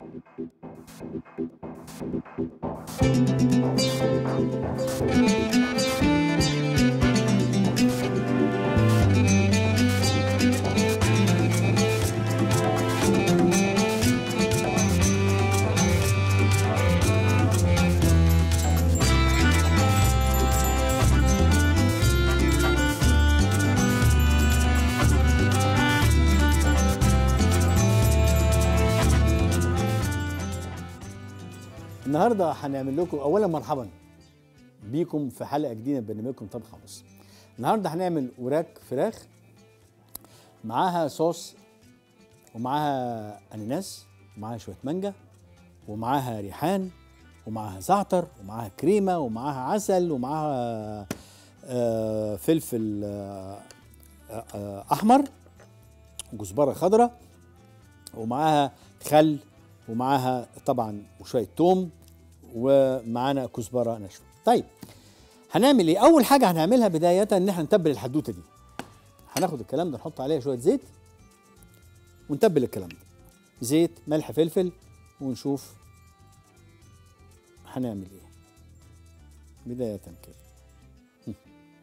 النهارده هنعمل لكم اولا مرحبا بيكم في حلقه جديده من برنامجكم طبخ مصر النهارده هنعمل وراك فراخ معاها صوص ومعاها اناناس ومعاها شويه مانجا ومعاها ريحان ومعاها زعتر ومعاها كريمه ومعاها عسل ومعاها آه، فلفل آه، آه، احمر وكزبره خضراء ومعاها خل ومعاها طبعا وشويه توم ومعانا كزبره ناشفه طيب هنعمل ايه اول حاجه هنعملها بدايه ان احنا نتبل الحدوته دي هناخد الكلام ده نحط عليها شويه زيت ونتبل الكلام ده زيت ملح فلفل ونشوف هنعمل ايه بدايه كده هم.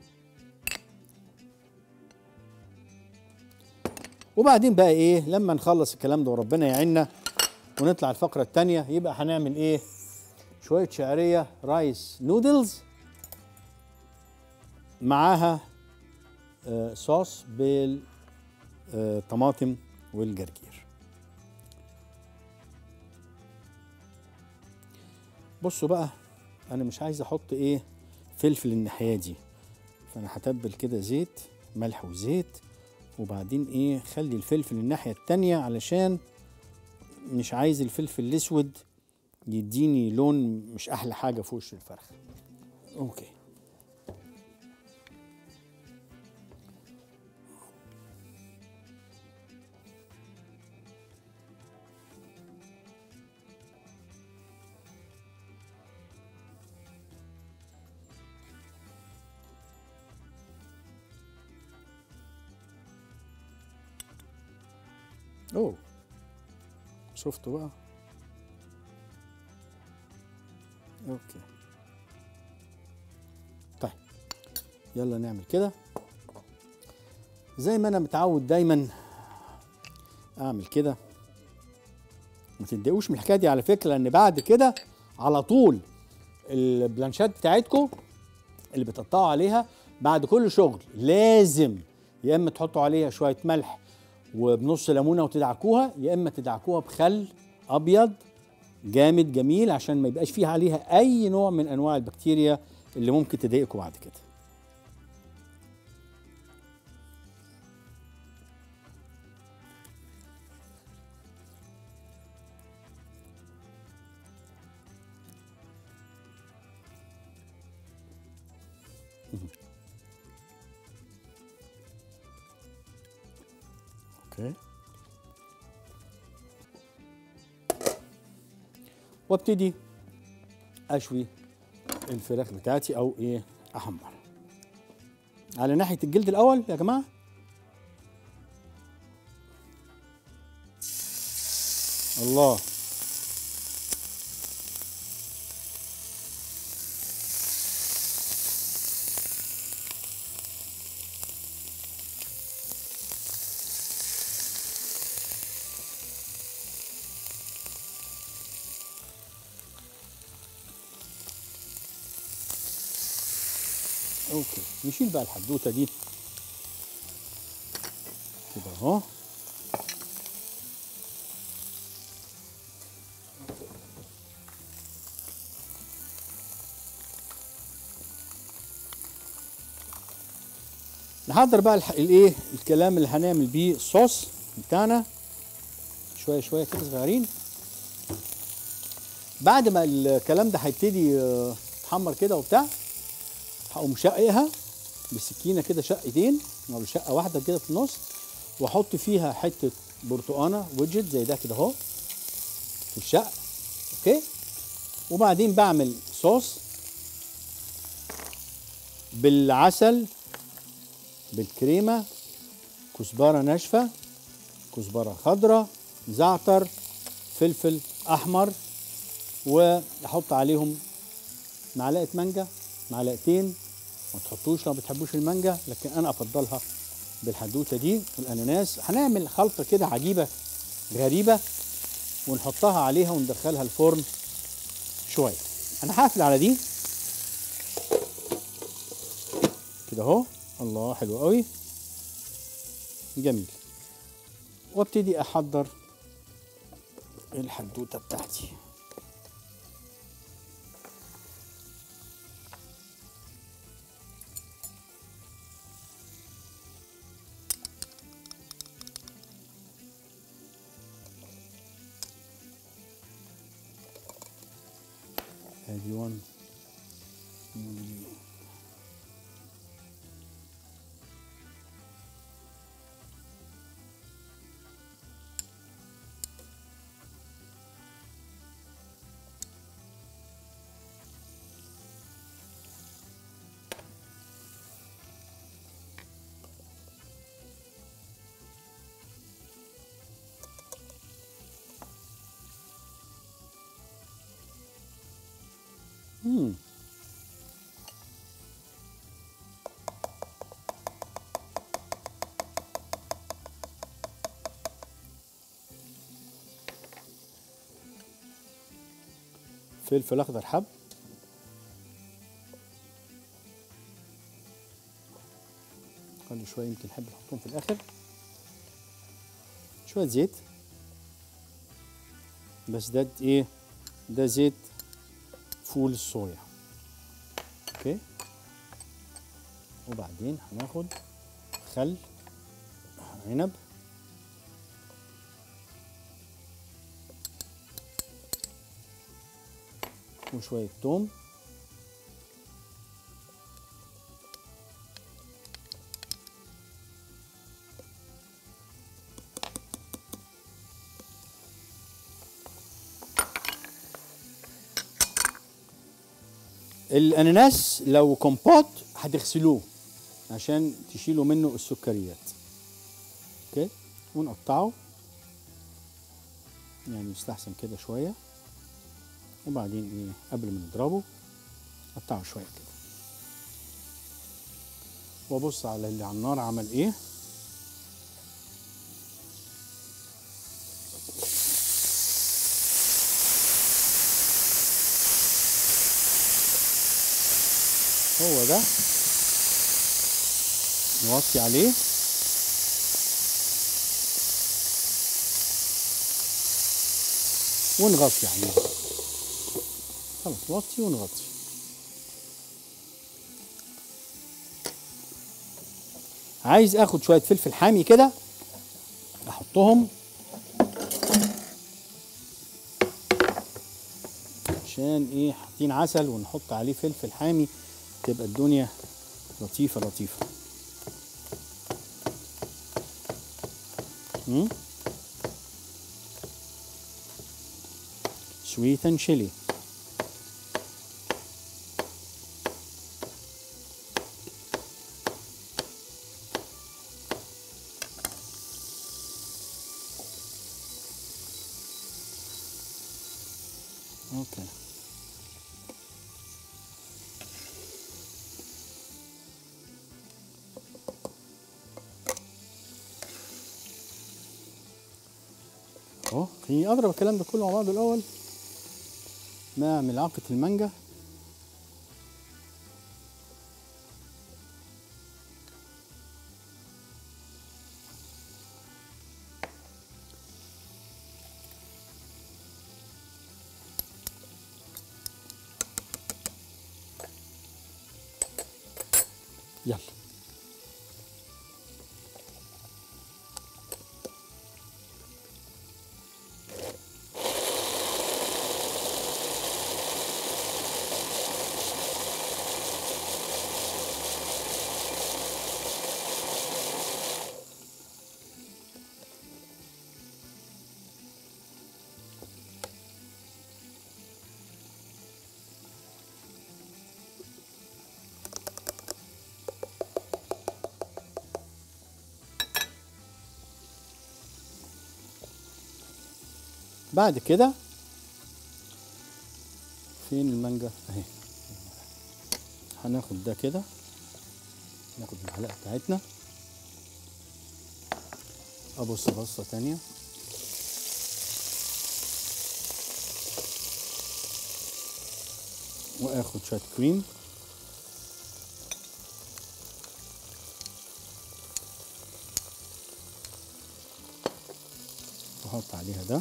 وبعدين بقى ايه لما نخلص الكلام ده وربنا يعيننا ونطلع الفقره الثانيه يبقى هنعمل ايه شويه شعريه رايس نودلز معاها آه، صوص بالطماطم والجرجير بصوا بقى انا مش عايز احط ايه فلفل الناحيه دي فانا هتبل كده زيت ملح وزيت وبعدين ايه خلي الفلفل الناحيه التانية علشان مش عايز الفلفل الاسود يديني لون مش احلى حاجه في وش الفرخ اوكي اوه شفتوا بقى اوكي طيب يلا نعمل كده زي ما انا متعود دايما اعمل كده ما تتضايقوش من الحكايه دي على فكره لان بعد كده على طول البلانشات بتاعتكم اللي بتقطعوا عليها بعد كل شغل لازم يا اما تحطوا عليها شويه ملح وبنص ليمونه وتدعكوها يا اما تدعكوها بخل ابيض جامد جميل عشان ما يبقاش فيها عليها اي نوع من انواع البكتيريا اللي ممكن تضايقكم بعد كده اوكي وابتدي اشوي الفراخ بتاعتي او ايه احمر على ناحيه الجلد الاول يا جماعه الله اوكي نشيل بقى الحدوته دي كده اهو نحضر بقى الح- الايه الكلام اللي هنعمل بيه الصوص بتاعنا شويه شويه كده صغيرين بعد ما الكلام ده هيبتدي آه، يتحمر كده وبتاع هقوم شقها بسكينه كده شقتين او شقه واحده كده في النص واحط فيها حته برتقانه ويدجت زي ده كده اهو في الشق اوكي وبعدين بعمل صوص بالعسل بالكريمه كزبره ناشفه كزبره خضراء زعتر فلفل احمر واحط عليهم معلقه مانجا معلقتين ما تحطوش لو ما بتحبوش المانجا لكن انا افضلها بالحدوته دي والاناناس هنعمل خلطه كده عجيبه غريبه ونحطها عليها وندخلها الفرن شويه انا هقفل على دي كده اهو الله حلو قوي جميل وابتدي احضر الحدوته بتاعتي ادي 1 مم. فلفل اخضر حب خلي شويه يمكن نحب نحطهم في الاخر شويه زيت بس ده ايه ده زيت فول الصويا اوكي وبعدين هناخد خل عنب وشوية توم الاناناس لو كومبوت هتغسلوه عشان تشيلوا منه السكريات اوكي ونقطعه يعني يستحسن كده شويه وبعدين ايه قبل ما نضربه قطعه شويه كده وابص على اللي على النار عمل ايه هو ده نوطي عليه ونغطي عليه خلاص نوطي ونغطي عايز اخد شويه فلفل حامي كده احطهم عشان ايه حاطين عسل ونحط عليه فلفل حامي تبقى الدنيا لطيفة لطيفة مم؟ سويت اند شيلي اوكي اهو خليني اضرب الكلام ده كله مع بعضه الاول مع ملعقه المانجا يلا بعد كده فين المانجا اهي هناخد ده كده ناخد المعلقه بتاعتنا ابص بصه تانية واخد شويه كريم واحط عليها ده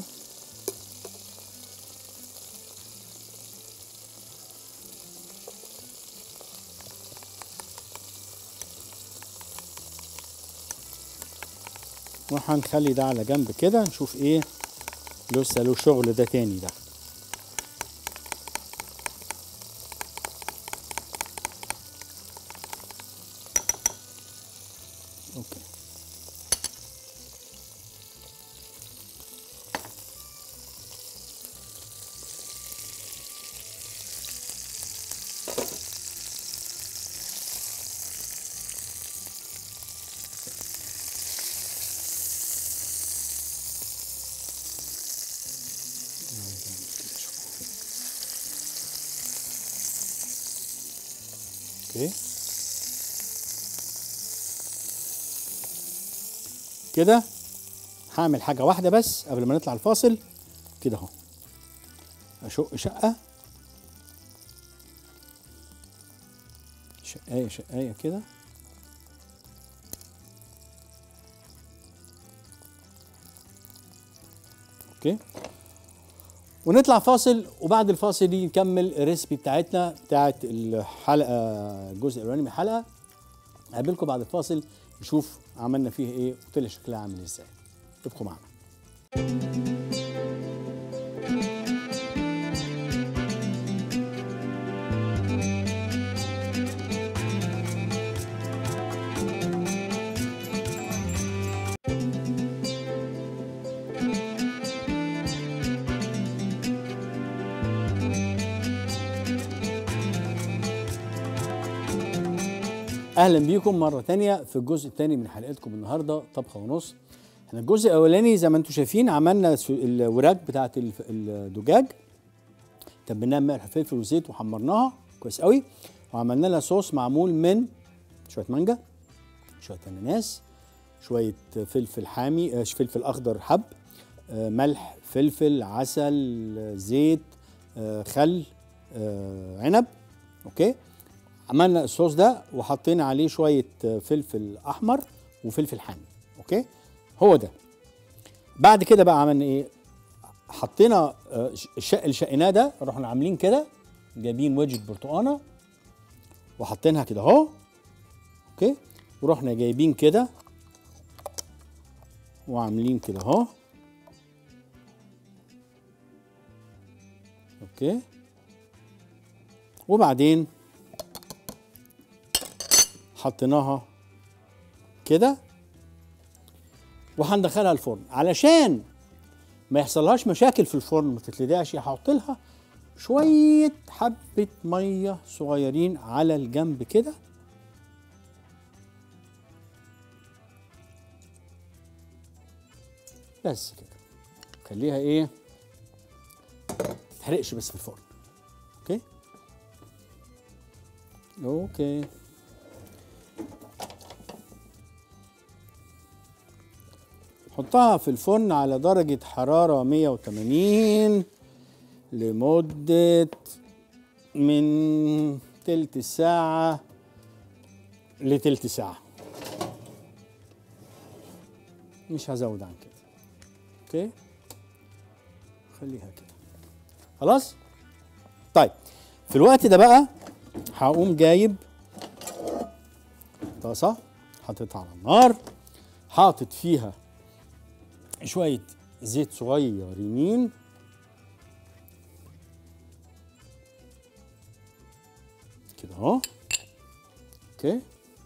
وهنخلي ده على جنب كده نشوف ايه لسه له شغل ده تاني ده اوكي اوكي كده هعمل حاجه واحده بس قبل ما نطلع الفاصل كده اهو اشق شقه شقايه شقايه كده اوكي ونطلع فاصل وبعد الفاصل دي نكمل الريسبي بتاعتنا بتاعت الحلقه الجزء الاولاني من الحلقه اقابلكم بعد الفاصل نشوف عملنا فيه ايه وطلع شكلها عامل ازاي ابقوا معنا اهلا بيكم مره تانية في الجزء الثاني من حلقتكم النهارده طبخه ونص احنا الجزء الاولاني زي ما انتم شايفين عملنا سو- الوراك بتاعه الف- الدجاج تبلناها بملح وفلفل وزيت وحمرناها كويس قوي وعملنا لها صوص معمول من شويه مانجا شويه اناناس شويه فلفل حامي آه، فلفل اخضر حب آه، ملح فلفل عسل آه، زيت آه، خل آه، عنب اوكي عملنا الصوص ده وحطينا عليه شويه آه، فلفل احمر وفلفل حامي اوكي هو ده بعد كده بقى عملنا ايه حطينا آه، ش- الشق اللي شقيناه ده رحنا عاملين كده جايبين وجهه برتقانه وحاطينها كده اهو اوكي ورحنا جايبين كده وعاملين كده اهو اوكي وبعدين حطيناها كده وهندخلها الفرن علشان ما يحصلهاش مشاكل في الفرن ما تتلدعش هحط لها شويه حبه ميه صغيرين على الجنب كده بس كده خليها ايه تتحرقش بس في الفرن اوكي اوكي حطها في الفرن على درجة حرارة 180 لمدة من تلت ساعة لتلت ساعة مش هزود عن كده اوكي خليها كده خلاص طيب في الوقت ده بقى هقوم جايب طاسة حاططها على النار حاطط فيها شوية زيت صغيرين كده اهو اوكي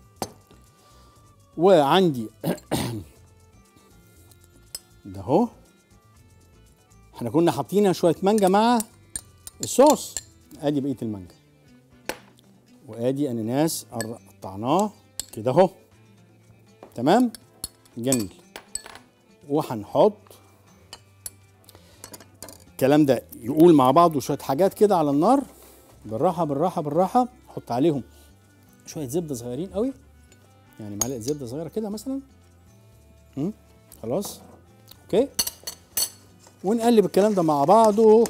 وعندي ده اهو احنا كنا حاطين شوية مانجا مع الصوص ادي بقية المانجا وادي اناناس قطعناه كده اهو تمام جميل وهنحط الكلام ده يقول مع بعض وشويه حاجات كده على النار بالراحه بالراحه بالراحه حط عليهم شويه زبده صغيرين قوي يعني معلقه زبده صغيره كده مثلا مم. خلاص اوكي ونقلب الكلام ده مع بعضه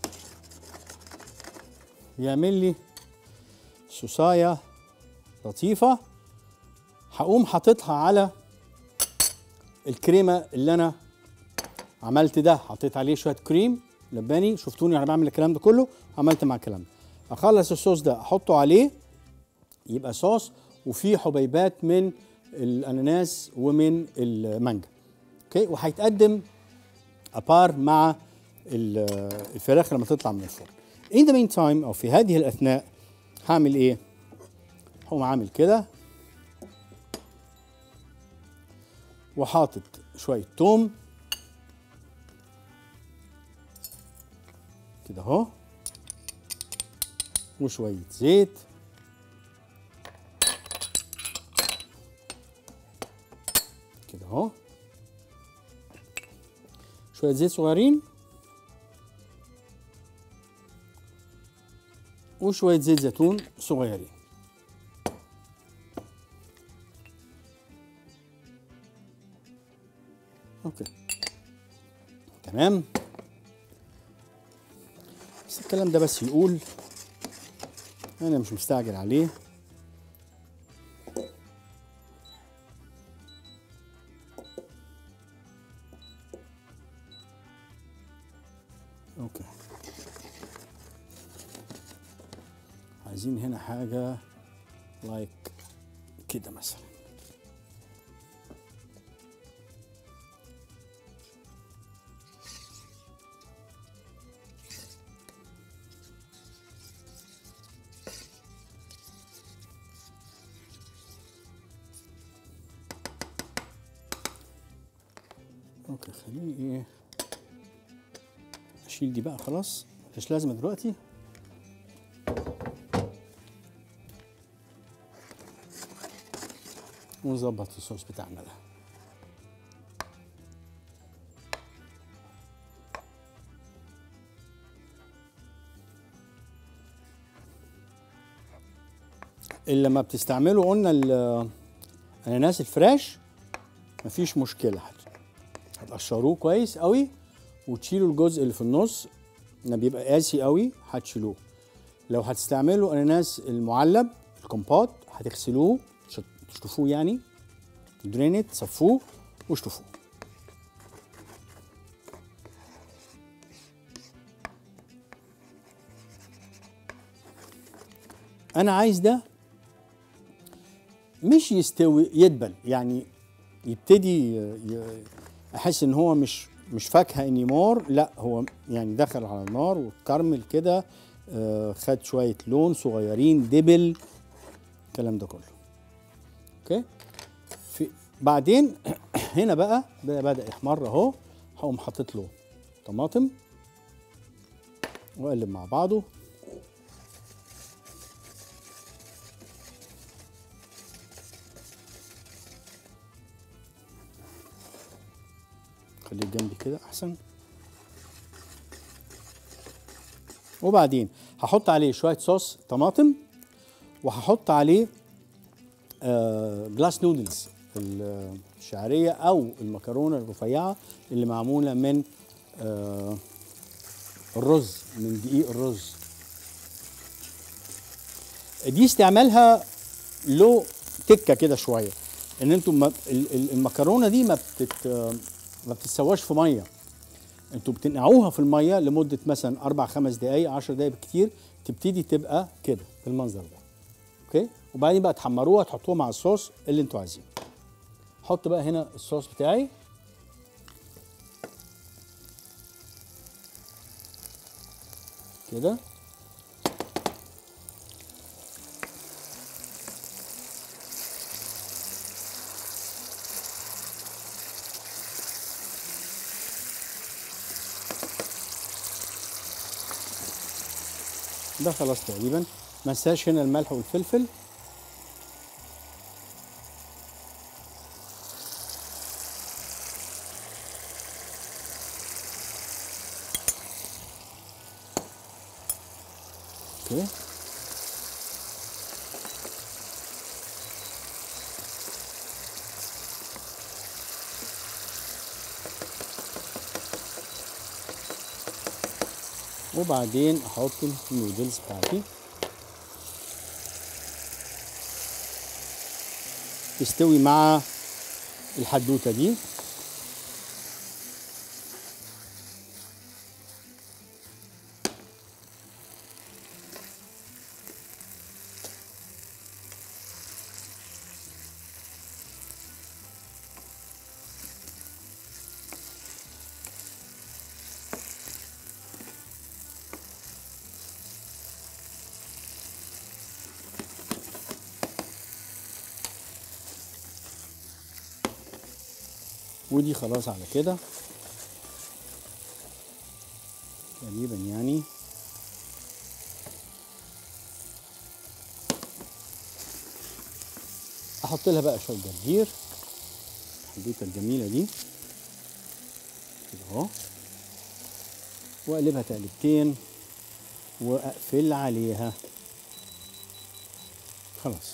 يعمل لي صوصايه لطيفه هقوم حاططها على الكريمه اللي انا عملت ده حطيت عليه شويه كريم لباني شفتوني انا بعمل الكلام ده كله عملت مع الكلام ده اخلص الصوص ده احطه عليه يبقى صوص وفيه حبيبات من الاناناس ومن المانجا اوكي وهيتقدم ابار مع ال- الفراخ لما تطلع من الفرن in the meantime او في هذه الاثناء هعمل ايه هقوم عامل كده وحاطط شويه توم كده اهو وشويه زيت كده اهو شويه زيت صغيرين وشويه زيت زيتون صغيرين اوكي تمام بس الكلام ده بس يقول انا مش مستعجل عليه اوكي عايزين هنا حاجة لايك كده مثلا اوكي خليني ايه اشيل دي بقى خلاص مش لازمه دلوقتي ونظبط الصوص بتاعنا ده اللي لما بتستعملوا قلنا ال- الاناناس الفريش مفيش مشكله هتقشروه كويس قوي وتشيلوا الجزء اللي في النص ده بيبقى قاسي قوي هتشيلوه لو هتستعملوا اناناس المعلب الكومبوت هتغسلوه تش- تشطفوه يعني درينت تصفوه واشطفوه انا عايز ده مش يستوي يدبل يعني يبتدي ي- ي- احس ان هو مش مش فاكهه انيمور لا هو يعني دخل على النار وكرمل كده آه، خد شويه لون صغيرين دبل الكلام ده كله اوكي في بعدين هنا بقى ده بدا يحمر اهو هقوم حاطط له طماطم واقلب مع بعضه خليه جنبي كده احسن وبعدين هحط عليه شويه صوص طماطم وهحط عليه آه جلاس نودلز الشعريه او المكرونه الرفيعه اللي معموله من آه الرز من دقيق الرز دي استعمالها له تكه كده شويه ان انتوا ما- ال- ال- المكرونه دي ما بتت ما بتتسواش في ميه انتوا بتنقعوها في الميه لمده مثلا اربع خمس دقائق 10 دقائق بالكتير تبتدي تبقى كده بالمنظر ده اوكي وبعدين بقى تحمروها تحطوها مع الصوص اللي انتوا عايزينه احط بقى هنا الصوص بتاعي كده ده خلاص تقريبا ما انساش هنا الملح والفلفل اوكي وبعدين احط النودلز بتاعتي تستوي مع الحدوته دي ودي خلاص على كده تقريبا يعني احط لها بقى شويه جرجير الحدوته الجميله دي كده اهو واقلبها تقلبتين واقفل عليها خلاص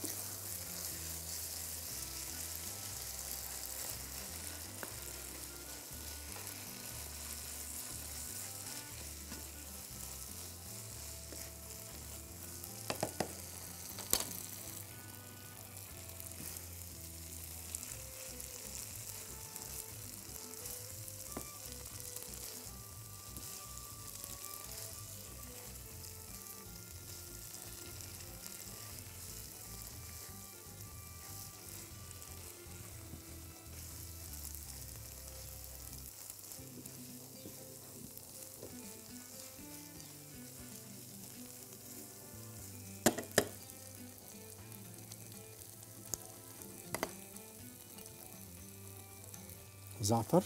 زعتر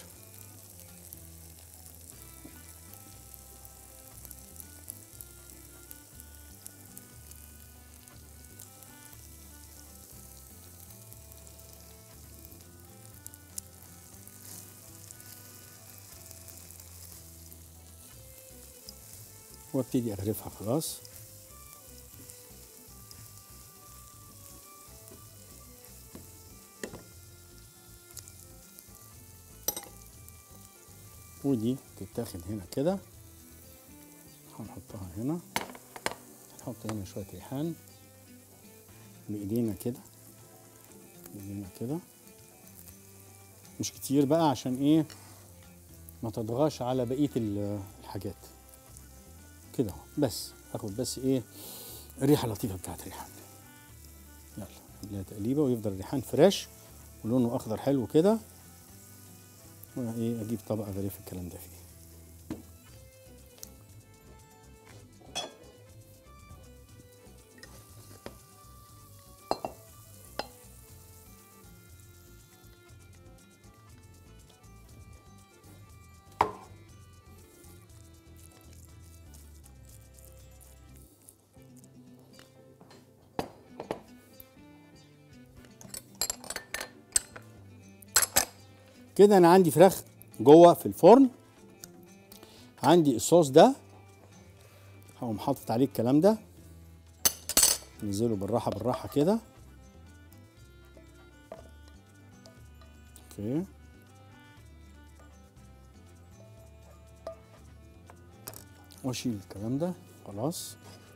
وابتدي اغرفها خلاص ودي تتاخد هنا كده هنحطها هنا نحط هنا شوية ريحان بإيدينا كده بإيدينا كده مش كتير بقى عشان ايه ما تضغاش على بقية ال- الحاجات كده اهو بس اخد بس ايه الريحة اللطيفة بتاعت الريحان يلا نعملها تقليبة ويفضل الريحان فريش ولونه اخضر حلو كده وايه اجيب طبق اغرف الكلام ده فيه كده انا عندي فراخ جوه في الفرن عندي الصوص ده هقوم حاطط عليه الكلام ده ننزله بالراحه بالراحه كده اوكي واشيل الكلام ده خلاص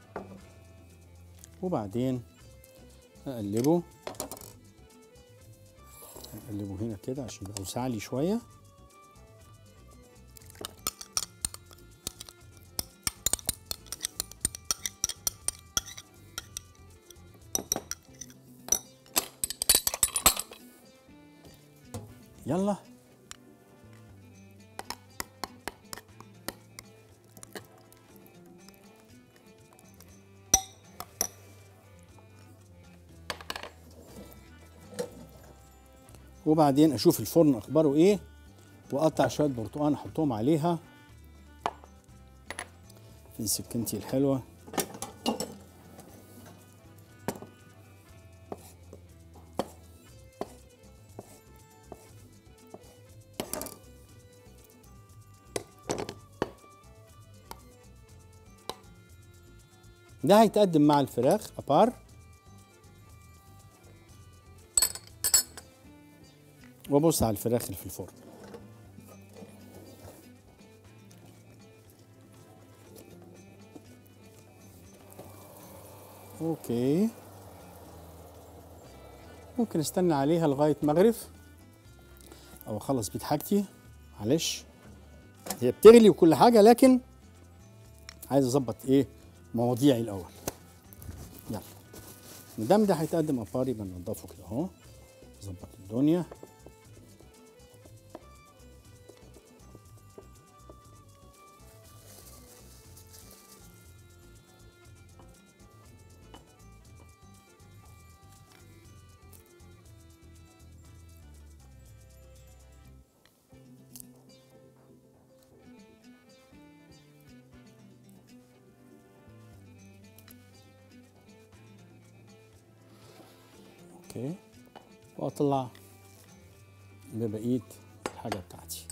وبعدين اقلبه اقلبه هنا كده عشان يبقى وسع لي شويه يلا وبعدين اشوف الفرن اخباره ايه واقطع شويه برتقان احطهم عليها في سكينتي الحلوه ده هيتقدم مع الفراخ ابار وابص على الفراخ اللي في الفرن اوكي ممكن استنى عليها لغايه مغرب او اخلص بيت حاجتي معلش هي بتغلي وكل حاجه لكن عايز اظبط ايه مواضيعي الاول يلا مدام ده هيتقدم اباري بنضفه كده اهو نظبط الدنيا اوكي واطلع ببقيه الحاجه بتاعتي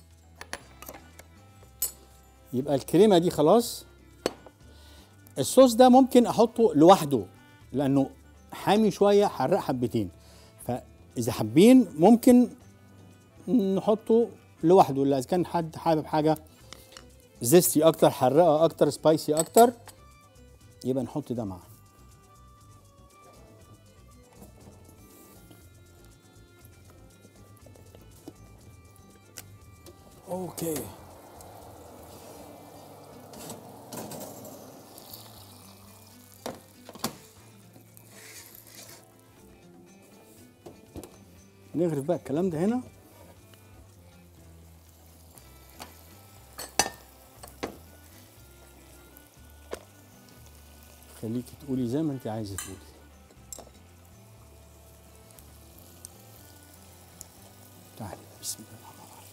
يبقى الكريمه دي خلاص الصوص ده ممكن احطه لوحده لانه حامي شويه حراق حبتين فاذا حابين ممكن نحطه لوحده اذا كان حد حابب حاجه زيستي اكتر حراقه اكتر سبايسي اكتر يبقى نحط ده معاه اوكي نغرف بقى الكلام ده هنا خليكي تقولي زي ما انت عايزه تقولي تعالي بسم الله الرحمن الرحيم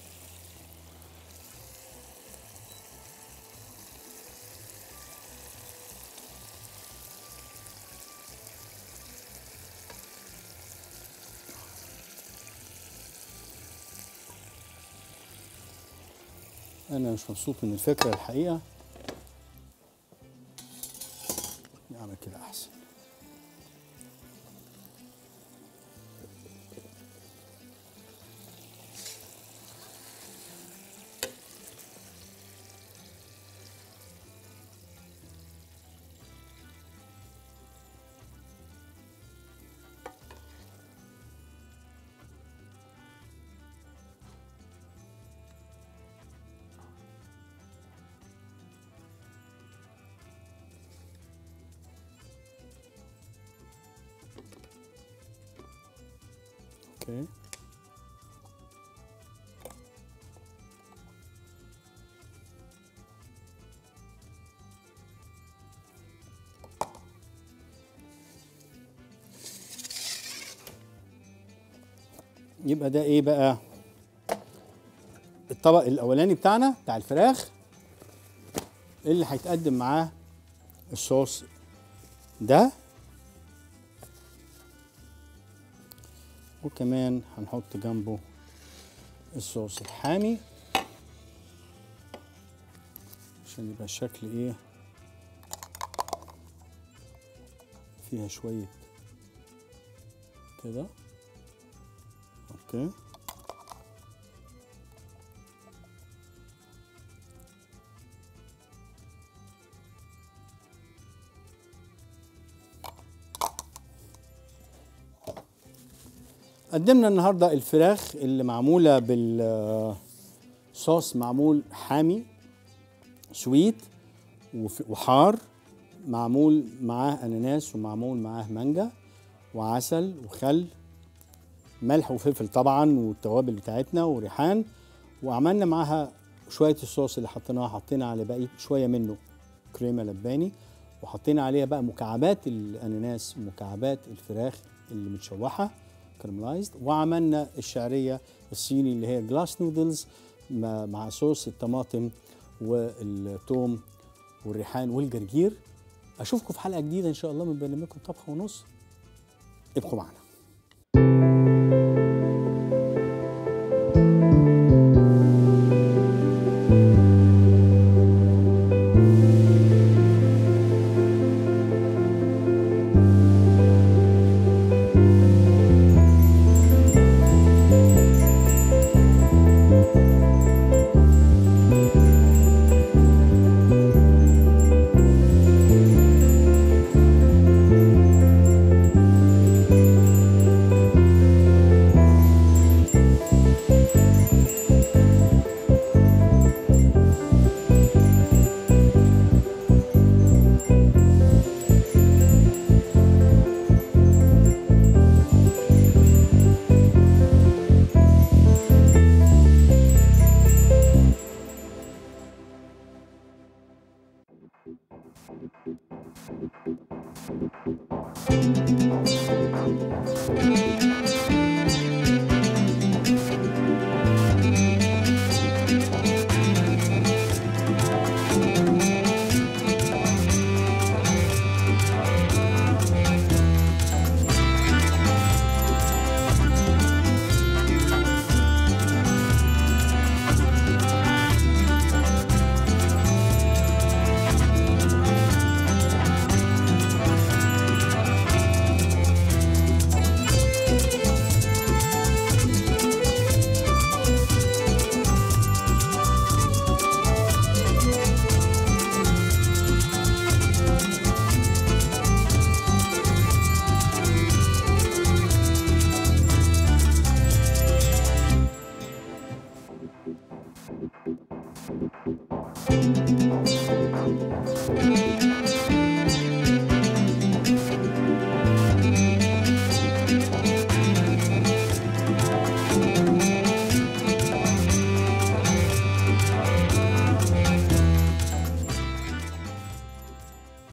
انا مش مبسوط من الفكره الحقيقه نعمل كده احسن اوكي يبقى ده ايه بقى الطبق الاولاني بتاعنا بتاع الفراخ اللي هيتقدم معاه الصوص ده وكمان هنحط جنبه الصوص الحامي عشان يبقى الشكل ايه فيها شوية كده اوكي قدمنا النهارده الفراخ اللي معموله بالصوص معمول حامي سويت وف- وحار معمول معاه اناناس ومعمول معاه مانجا وعسل وخل ملح وفلفل طبعا والتوابل بتاعتنا وريحان وعملنا معاها شويه الصوص اللي حطيناها حطينا على بقيه شويه منه كريمه لباني وحطينا عليها بقى مكعبات الاناناس ومكعبات الفراخ اللي متشوحه كرملايزد وعملنا الشعريه الصيني اللي هي جلاس نودلز مع صوص الطماطم والثوم والريحان والجرجير اشوفكم في حلقه جديده ان شاء الله من برنامجكم طبخه ونص ابقوا معنا Thank you.